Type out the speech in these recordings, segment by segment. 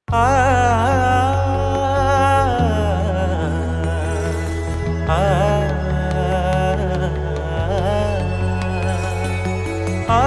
ఆ ఆ ఆ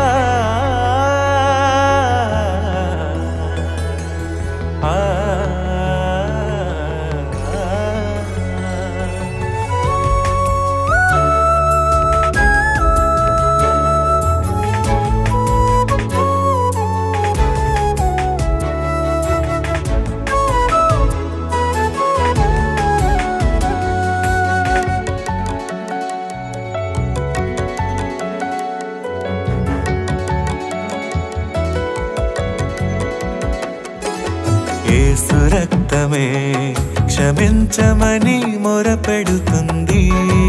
ఏసు రక్తమే క్షమించమని మొరపెడుతుంది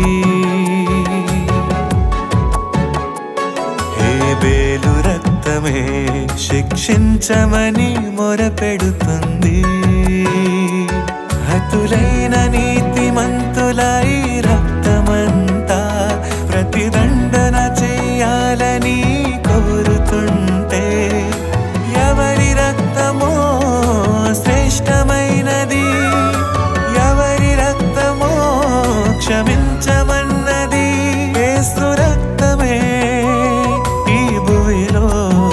హేబేలు రక్తమే శిక్షించమని మొరపెడుతుంది హతులైన నీతిమంతులై రక్తమంతా ప్రతిదండన చెయ్యాలని కోరుతుంటే ఎవరి రక్తమో శ్రేష్టమైనది ఎవరి రక్తమో క్షమించమన్నది యేసు రక్తమే ఈ భూమిలో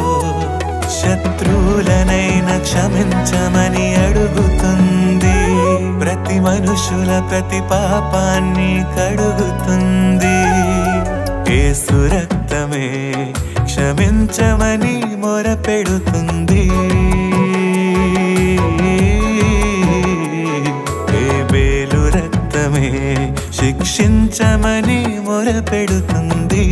శత్రువులనైనా క్షమించమని అడుగుతుంది ప్రతి మనుషుల ప్రతి పాపాన్ని కడుగుతుంది యేసు రక్తమే క్షమించమని మొరపెడుతుంది హేబేలు రక్తమే శిక్షించమని మొరపెడుతుంది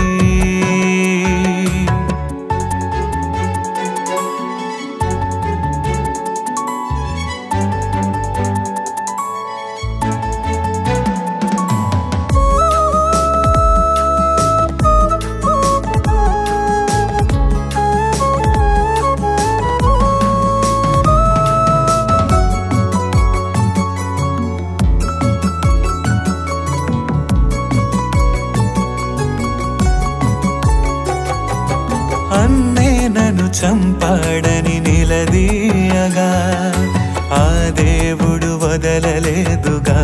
అన్నే నన్ను చంపాడని నిలదీయగా ఆ దేవుడు వదలలేదుగా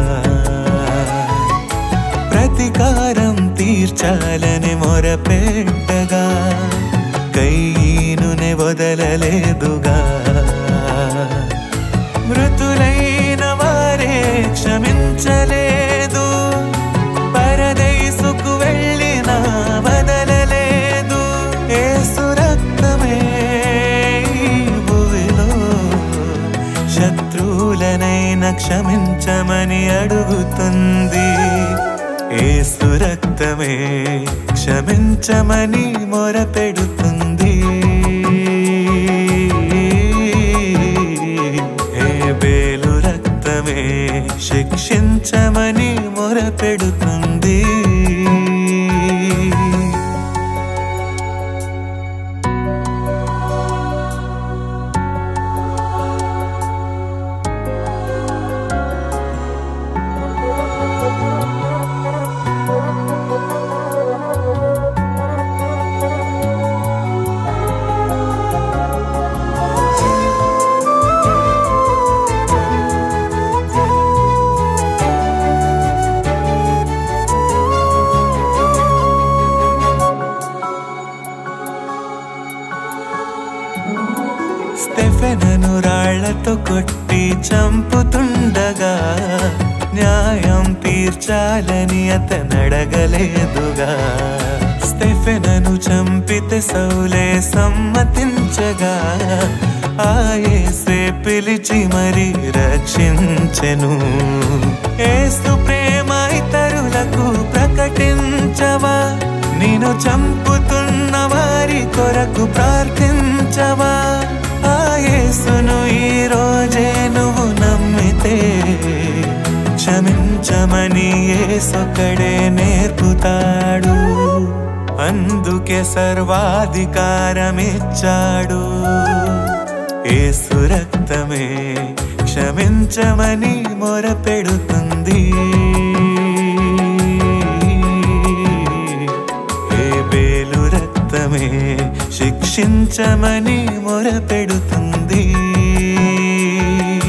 ప్రతీకారం తీర్చాలని మొరపెట్టగా కయ్యనునే వదలలేదుగా మృతులైన వారే క్షమించలేదు పరదైసుకు వెళ్ళిన వదలలేదు ఏసు రక్తమే ఈ భూమిలో శత్రువులనైనా క్షమించమని అడుగుతుంది ఏసు రక్తమే క్షమించమని మొరపెడుతుంది హేబేలు రక్తమే శిక్షించమని మొరపెడుతుంది స్టెఫెనను రాళ్లతో కొట్టి చంపుతుండగా న్యాయం తీర్చాలని అతనడగలేదుగా స్టెఫెనను చంపితే సౌలే సమ్మతించగా ఆయేసే పిలిచి మరి రక్షించెను ఏసు ప్రేమ ఇతరులకు ప్రకటించవా నేను చంపుతున్న వారి కొరకు ప్రార్థించవా ఆ యేసును ఈ రోజే నువ్వు నమ్మితే క్షమించమని ఏసొక్కడే నేర్పుతాడు అందుకే సర్వాధికారమిచ్చాడు ఏసు రక్తమే క్షమించమని మొరపెడుతుంది హేబేలు రక్తమే శిక్షించమని మొరపెడుతుంది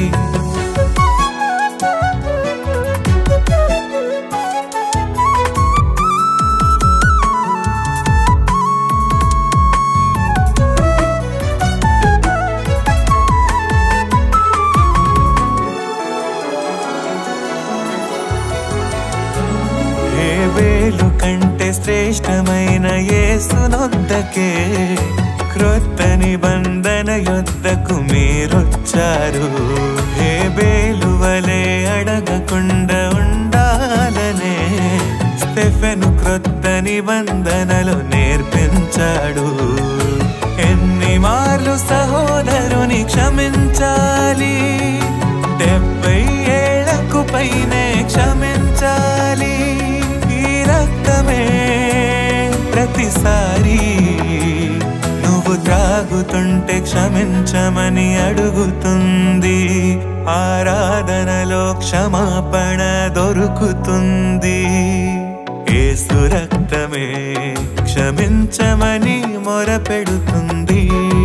శ్రేష్టమైన యేసునొద్దకే క్రొత్త నిబంధన యొద్దకు మీరొచ్చారు హే బేలువలే అడగకుండా ఉండాలనే స్టెఫెను క్రొత్త నిబంధనలు నేర్పించాడు ఎన్ని మార్లు సహోదరుని క్షమించాలి డెబ్బై ఏళ్లకు పైనే క్షమించాలి ఈ రక్తమే ప్రతిసారి నువ్వు త్రాగుతుంటే క్షమించమని అడుగుతుంది ఆరాధనలో క్షమాపణ దొరుకుతుంది ఏసు రక్తమే క్షమించమని మొరపెడుతుంది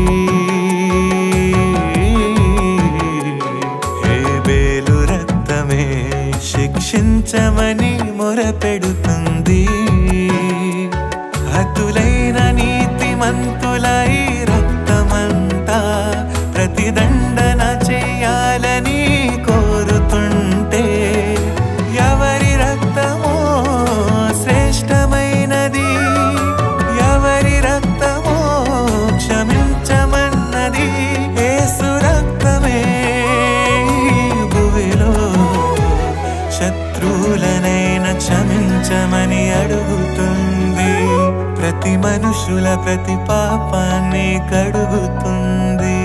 హేబేలు రక్తమే శిక్షించమని మొరపెడుతుంది హతులైన నీతిమంతులై రక్తమంతా ప్రతిదండన చేయాలని కోరుతుంటే ఎవరి రక్తమో శ్రేష్టమైనది ఎవరి రక్తమో క్షమించమన్నది ఏసు రక్తమే భువిలో శత్రువులనైన క్షమించమని అడుగుతుంది ప్రతి మనుషుల ప్రతి పాపాన్ని కడుగుతుంది